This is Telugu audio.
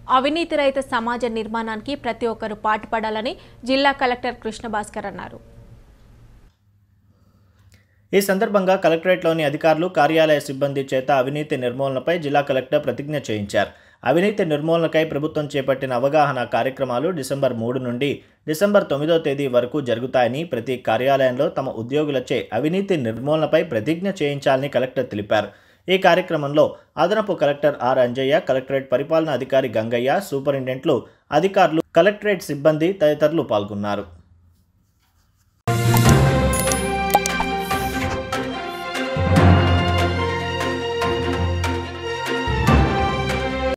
అవినీతి రహిత సమాజ నిర్మాణానికి ప్రతి ఒక్కరూ పాటుపడాలని జిల్లా కలెక్టర్ కృష్ణభాస్కర్ అన్నారు ఈ సందర్భంగా కలెక్టరేట్లోని అధికారులు కార్యాలయ సిబ్బంది చేత అవినీతి నిర్మూలనపై జిల్లా కలెక్టర్ ప్రతిజ్ఞ చేయించారు అవినీతి నిర్మూలనకై ప్రభుత్వం చేపట్టిన అవగాహన కార్యక్రమాలు డిసెంబర్ మూడు నుండి డిసెంబర్ తొమ్మిదో తేదీ వరకు జరుగుతాయని ప్రతి కార్యాలయంలో తమ ఉద్యోగులచే అవినీతి నిర్మూలనపై ప్రతిజ్ఞ చేయించాలని కలెక్టర్ తెలిపారు ఈ కార్యక్రమంలో అదనపు కలెక్టర్ ఆర్ అంజయ్య కలెక్టరేట్ పరిపాలనా అధికారి గంగయ్య సూపరింటెండెంట్లు అధికారులు కలెక్టరేట్ సిబ్బంది తదితరులు పాల్గొన్నారు